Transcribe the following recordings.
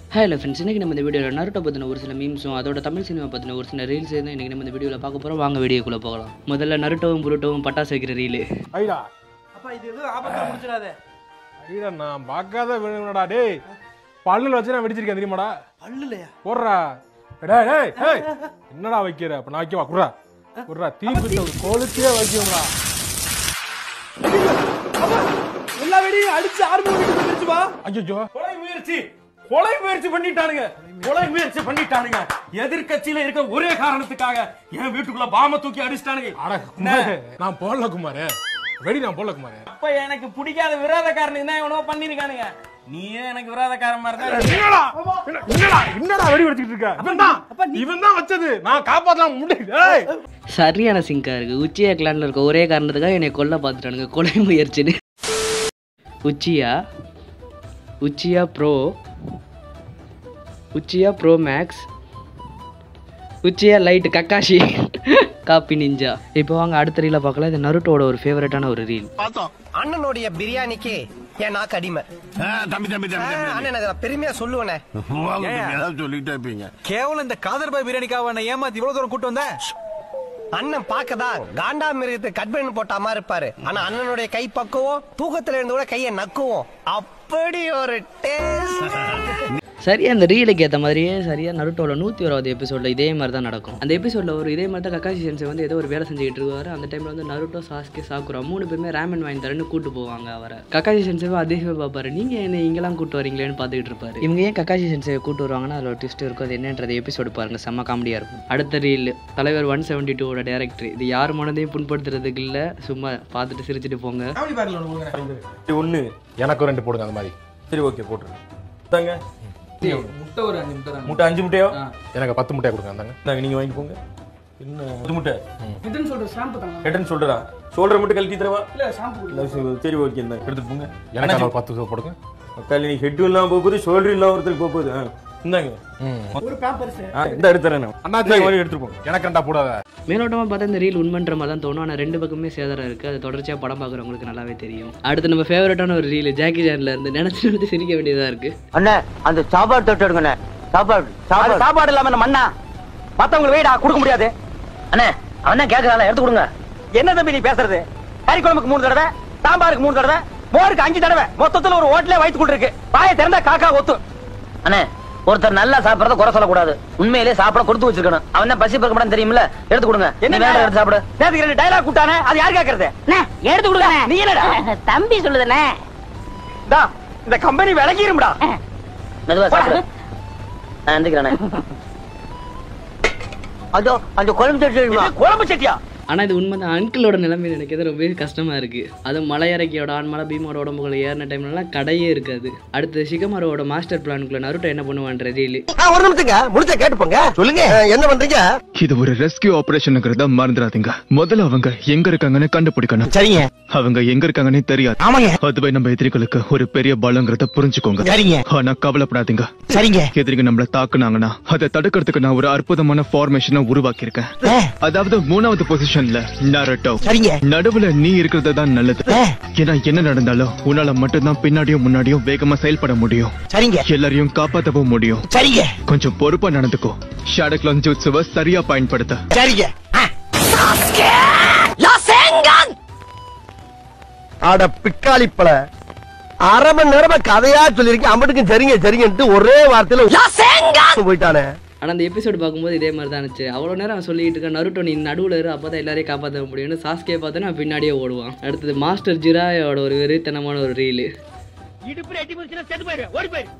Hello friends இன்றைக்கி நம்ம இந்த வீடியோவில் நருட்டோ பற்றின ஒரு சில மீம்ஸும் அதோட தமிழ் சினிமா பற்றின ஒரு சில ரீல்ஸ் தான் இன்றைக்கி நம்ம இந்த வீடியோவில் பார்க்க போகிறோம் வாங்க வீடியோக்குள்ளே போகலாம் முதல்ல நருட்டோவும் புருட்டோவும் பட்டாசு வைக்கிற ரீலு ஐடா அப்பா இது எதுவும் ஆபத்தா முடிச்சிடாதே ஐடா நான் பார்க்காத வேணுங்கடா டேய் பல்லுல வச்சு நான் வெடிச்சிருக்கேன் தெரியுமாடா பல்லுலையா போடுறா டேய் டேய் டேய் என்னடா வைக்கிற அப்ப நான் வைக்கவா குடுறா குடுறா தீ பிடிச்ச ஒரு கோலுக்கே வைக்கணும்டா எல்லா வெடியும் அடிச்சு ஆர்மி வீட்டுக்கு வந்துருச்சுப்பா ஐயோ கொலை முயற்சி கொலை முயற்சி பண்ணிட்டானுங்க கொலை முயற்சி பண்ணிட்டானுங்க எதிர்க்கட்சியில இருக்க ஒரே காரணத்துக்காக என் வீட்டுக்குள்ள பாம தூக்கி அடிச்சிட்டானுங்க அட குமாரே, நான் போடல குமாரே வெடி நான் போடல குமாரே அப்ப எனக்கு பிடிக்காத விரோதக்காரனுக்கு தான் இவனோ பண்ணிருக்கானுங்க நீயே எனக்கு விரோதக்காரன் மாதிரி தான் என்னடா என்ன- என்னடா என்னடா வெடி வெடிச்சிட்டு இருக்க இவன் தான் இவன் தான் வச்சது நான் காப்பாத்தலாம் முடியல ஏய் சரியான சிங்காக இருக்குது உச்சியா கிளானில் இருக்க ஒரே காரணத்துக்காக என்னை கொல்ல பார்த்துட்டானுங்க கொலை முயற்சின்னு Uchiha Uchiha bro Uchiha bro max Uchiha light Kakashi copy ninja இப்போ வாங்க அடுத்த ரீலை பார்க்கலாம் இது நருட்டோட ஒரு ஃபேவரட்டான ஒரு ரீல் அண்ணனுடைய பிரியாணிக்கு என் நாக்கு அடிமை ஆ, தம்பி தம்பி தம்பி ஆ, தம்பி அண்ணன் அதை பெருமையா சொல்லுவேனே வாங்க தம்பி, ஏதாவது சொல்லிட்டே இருப்பீங்க கேவலம் இந்த காதர் பாய் பிரியாணிக்காக என்ன ஏமாத்தி இவ்வளவு தூரம் கூட்டு வந்த அண்ணன் பார்க்கதான் காண்டா மிருகத்தை கட் பண்ணி போட்ட மாதிரி இருப்பாரு ஆனா அண்ணனுடைய கை பக்குவோம் தூக்கத்துல இருந்து கூட கையை நக்குவோம் அப்படி ஒரு டேஸ்ட் சரியா அந்த ரீலுக்கு ஏற்ற மாதிரியே சரியா நருட்டோட நூற்றி ஓராவது எபிசோடில் இதே மாதிரி தான் நடக்கும் அந்த எபிசோடில் ஒரு இதே மாதிரி தான் கக்காசி சென்சை வந்து ஏதோ ஒரு வேலை செஞ்சுக்கிட்டு இருக்காரு அந்த டைமில் வந்து நருட்டோ சாஸ்கே சாக்குரா மூணு பேருமே ரேமன் வாங்கி தரேன்னு கூட்டு போவாங்க அவரை கக்காசி சென்சேவை அதிகமாக பார்ப்பாரு நீங்கள் என்ன இங்கெல்லாம் கூட்டு வரீங்களேன்னு பார்த்துக்கிட்டு இருப்பாரு இவங்க ஏன் கக்காசி சென்சேவை கூட்டு வருவாங்கன்னா அதில் ஒரு ட்விஸ்ட் இருக்கும் அது என்னன்றது எபிசோடு பாருங்க செம்ம காமெடியாக இருக்கும் அடுத்த ரீல் தலைவர் ஒன் செவன்டி டூவோட டேரக்டர் இது யார் மனதையும் புண்படுத்துறதுக்கு இல்லை சும்மா பார்த்துட்டு சிரிச்சிட்டு போங்க ஒண்ணு எனக்கு ரெண்டு போடுங்க அந்த மாதிரி சரி ஓகே போட்டுருங்க தாங்க முட்டை ஒரு அஞ்சு முட்டை முட்டை அஞ்சு முட்டையோ எனக்கு பத்து முட்டையை கொடுங்க அந்தாங்க நாங்க நீங்க வாங்கி போங்க என்ன பத்து முட்டை ஹிட்டன் சொல்ற ஷாம்பு தாங்க ஹெட்டன் சொல்றா ஷோல்டர் மட்டும் கழட்டி தரவா இல்ல ஷாம்பு இல்ல, சரி, சரி ஓகே இந்த எடுத்துட்டு போங்க எனக்கு அந்த ஒரு பத்து ரூபா போடுங்க தள்ளி நீ ஹெட்டும் இல்லாம போக போகுது ஷோல்டர் இல்லாம ஒருத்தருக்கு போக போகுது ஆ, இந்தாங்க ஒரு பேப்பர்ஸ் ஆ, இந்த எடுத்து தரேன் நான். அண்ணாச்சி. இந்தாங்க, வாங்கி எடுத்துட்டு போங்க எனக்கு ரெண்டா போடாத மேலோட்டமாக பார்த்தா இந்த ரீல் உண்மைன்ற மாதிரி தான் தோணும் ஆனால் ரெண்டு பக்கமே சேதாரம் இருக்குது அது தொடர்ச்சியாக படம் பார்க்குறவங்களுக்கு நல்லாவே தெரியும் அடுத்து நம்ம ஃபேவரட்டான ஒரு ரீல் ஜாக்கி ஜான்ல இருந்து நினச்சி நினைச்சு சிரிக்க வேண்டியதாக இருக்குது அண்ணே அந்த சாப்பாடு தொட்டு எடுங்கண்ணே சாப்பாடு சாப்பாடு சாப்பாடு இல்லாம நம்ம அண்ணா மத்தவங்களுக்கு வெயிடா கொடுக்க முடியாது அண்ணே அவன் தான் கேக்குறான் எடுத்து கொடுங்க என்ன தம்பி நீ பேசுறது கறி குழம்புக்கு மூணு தடவை சாம்பாருக்கு மூணு தடவை மோருக்கு அஞ்சு தடவை மொத்தத்துல ஒரு ஹோட்டலே வயிற்று கொண்டு இருக்கு வாயை திறந்தா காக்கா ஒத்து அண்ணே ஒருத்தர் நல்லா சாப்பிடறத குறை சொல்லக்கூடாது உண்மையிலே சாப்பிட கொடுத்து வச்சிருக்கணும் அவன் தான் பசி பறக்க மாட்டான்னு தெரியுமில்ல எடுத்து கொடுங்க என்ன வேண்டாம் எடுத்து சாப்பிடு நேத்துக்கு ரெண்டு டைலாக் கூட்டானே அது யார் கேக்குறது எடுத்து கொடுங்க நீ என்னடா தம்பி சொல்லுதுண்ணே டா, இந்த கம்பெனி விலகிரும்டா மெதுவா சாப்பிடு நான் எந்திக்கிறேண்ணே அதோ அந்த குழம்பு சட்டி குழம்பு சட்டியா ஆனால் இது உண்மை தான் அங்கிளோட நிலைமை நினைக்கிறது ரொம்பவே கஷ்டமாக இருக்குது அதுவும் மலையறக்கியோட ஆண்மலை பீமோட உடம்புகளை ஏறின டைம்லலாம் கடையே இருக்காது அடுத்து சிகமாரோட மாஸ்டர் பிளானுக்குள்ள நருட்டோ என்ன பண்ணுவான்ற ரீல் ஒரு நிமிஷங்க முடிச்ச கேட்டு போங்க சொல்லுங்க என்ன பண்றீங்க இது ஒரு ரெஸ்கியூ ஆபரேஷனுங்கிறத மறந்துடாதீங்க முதல்ல அவங்க எங்க இருக்காங்கன்னு கண்டுபிடிக்கணும் சரிங்க அவங்க எங்க இருக்காங்கன்னே தெரியாது ஆமாங்க அதுவே நம்ம எதிரிகளுக்கு ஒரு பெரிய பலங்கிறத புரிஞ்சுக்கோங்க சரிங்க ஆனா கவலைப்படாதீங்க சரிங்க எதிரிங்க நம்மள தாக்குனாங்கன்னா அதை தடுக்கிறதுக்கு நான் ஒரு அற்புதமான ஃபார்மேஷனை உருவாக்கி இருக்கேன் அதாவது மூணாவது பொசிஷன்ல நரட்டோ சரிங்க நடுவுல நீ இருக்கிறது தான் நல்லது ஏன்னா என்ன நடந்தாலும் உன்னால மட்டும்தான் பின்னாடியும் முன்னாடியும் வேகமா செயல்பட முடியும் சரிங்க எல்லாரையும் காப்பாத்தவும் முடியும் சரிங்க கொஞ்சம் பொறுப்பா நடந்துக்கோ ஷாடக்லாங் ஜூட்ஸுவ சரியா பயன்படுத்த சரிங்க அட பிக்காளிப்பல அரை மணி நேரமா கதையா சொல்லிருக்கேன் அம்பட்டுக்கும் சரிங்க சரிங்கன்ட்டு ஒரே வார்த்தையில போயிட்டானே ஆனால் அந்த எபிசோடு பார்க்கும்போது இதே மாதிரி தான் இருந்துச்சு அவ்வளோ நேரம் அவன் சொல்லிட்டு இருக்க நருட்டோ நீ நடுவில் இரு அப்போ தான் எல்லாரையும் காப்பாற்ற முடியும்னு சாஸ்கே பார்த்து நான் பின்னாடியே ஓடுவான் அடுத்தது மாஸ்டர் ஜிராயோட ஒரு வெறித்தனமான ஒரு ரீலு இடுப்புல எட்டி போச்சுன்னா செத்து போயிரு ஓடி போயிரு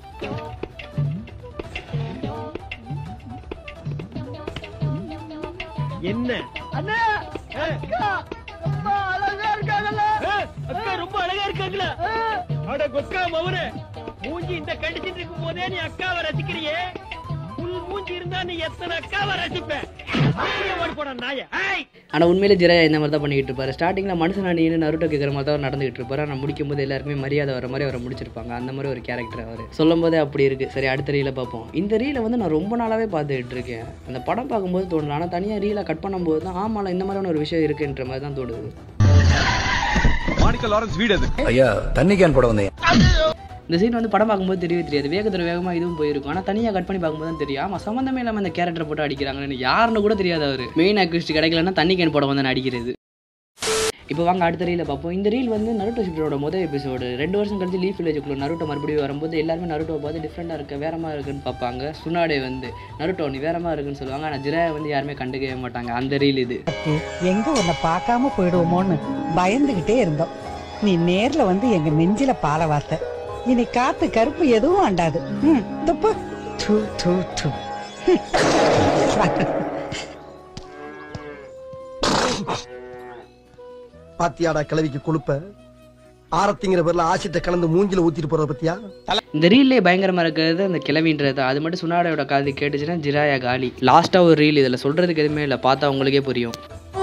என்ன அண்ணா அக்கா ரொம்ப அழகா இருக்காங்கல்ல அக்கா ரொம்ப அழகா இருக்காங்களா அட கொக்கா மவனே மூஞ்சி இந்த கண்டிச்சிட்டு இருக்கும் போதே நீ அக்காவை ரசிக்கிறியே புல் மூஞ்சி இருந்தா நீ எத்தனை அக்காவை ரசிப்ப அப்படியே ஓடி போட நாய ஏய் ஆனால் உண்மையிலே ஜிராயா இந்த மாதிரி தான் பண்ணிக்கிட்டு இருப்பாரு ஸ்டார்டிங்கில் மனுஷன் அணின்னு நருட்டோ கேட்குற மாதிரி தான் அவர் நடந்துகிட்டு இருப்பாரு ஆனால் முடிக்கும் போது எல்லாருக்குமே மரியாதை வர மாதிரி அவரை முடிச்சிருப்பாங்க அந்த மாதிரி ஒரு கேரக்டர் அவர் சொல்லும் போதே அப்படி இருக்குது சரி அடுத்த ரீலை பார்ப்போம் இந்த ரீலை வந்து நான் ரொம்ப நாளாகவே பார்த்துக்கிட்டு இருக்கேன் அந்த படம் பார்க்கும்போது தோணல ஆனால் தனியாக ரீலை கட் பண்ணும்போது தான் ஆமாம் இந்த மாதிரியான ஒரு விஷயம் இருக்குன்ற மாதிரி தான் தோணுது மாணிக்க லாரன்ஸ் வீடு அது ஐயா தண்ணி கேன் போட வந்தேன் இந்த சீன் வந்து படம் பார்க்கும்போது தெரியவே தெரியாது வேகத்தில் வேகமாக இதுவும் போயிருக்கும் ஆனால் தனியாக கட் பண்ணி பார்க்கும்போது தான் தெரியும் ஆமாம் சம்மந்தமே இல்லாமல் இந்த கேரக்டர் போட்டு அடிக்கிறாங்கன்னு யாருன்னு கூட தெரியாது அவர் மெயின் அக்யூஸ்ட் கிடைக்கலன்னா தண்ணி கேன் போட வந்து அடிக்கிறது இப்போ வாங்க அடுத்த ரீலை பார்ப்போம் இந்த ரீல் வந்து நருட்டோ ஷிப்டரோட முதல் எபிசோடு ரெண்டு வருஷம் கழிச்சு லீஃப் வில்லேஜுக்குள்ள நருட்டோ மறுபடியும் வரும்போது எல்லாருமே நருட்டோ பார்த்து டிஃப்ரெண்டாக இருக்க வேறமா இருக்குன்னு பார்ப்பாங்க சுனாடே வந்து நருட்டோ நீ வேறமா இருக்குன்னு சொல்லுவாங்க ஆனால் ஜிராயை வந்து யாருமே கண்டுக்கவே மாட்டாங்க அந்த ரீல் இது எங்க உன்னை பார்க்காம போயிடுவோமோன்னு பயந்துகிட்டே இருந்தோம் நீ நேர்ல வந்து எங்க நெஞ்சில பால வார்த்த இனி காத்து கருப்பு எதுவும் அண்டாது ம், துப்பு து, து, து. பாத்தியாடா கிளவிக்கு கொழுப்ப ஆரத்திங்கிற பேர்ல ஆசிட்ட கலந்து மூஞ்சில ஊத்திட்டு போறத பத்தியா இந்த ரீல்லே பயங்கரமா இருக்கிறது அந்த கிளவின்றது அது மட்டும் சுனாடையோட காது கேட்டுச்சுன்னா ஜிராயா காலி லாஸ்டா ஒரு ரீல் இதுல சொல்றதுக்கு எதுவுமே இல்லை பார்த்தா உங்களுக்கே புரியும்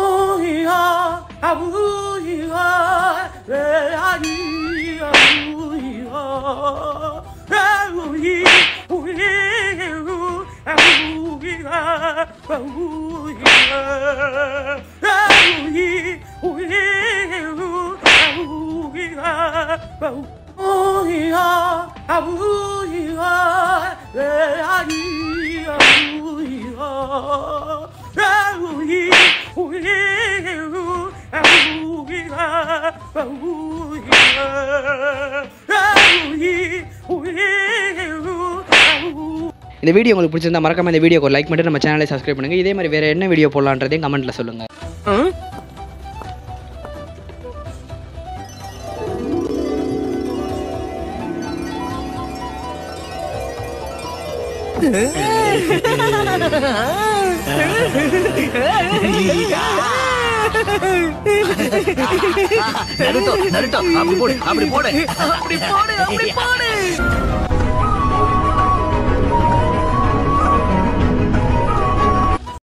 இந்த வீடியோ உங்களுக்கு பிடிச்சிருந்தா மறக்காம இந்த வீடியோக்கு ஒரு லைக் பண்ணிட்டு நம்ம சேனலை சப்ஸ்கிரைப் பண்ணுங்க இதே மாதிரி வேற என்ன வீடியோ போடலான்றதையும் கமெண்ட்ல சொல்லுங்க நருட்டோ நருட்டோ அப்படி போடு அப்படி போடு அப்படி போடு அப்படி போடு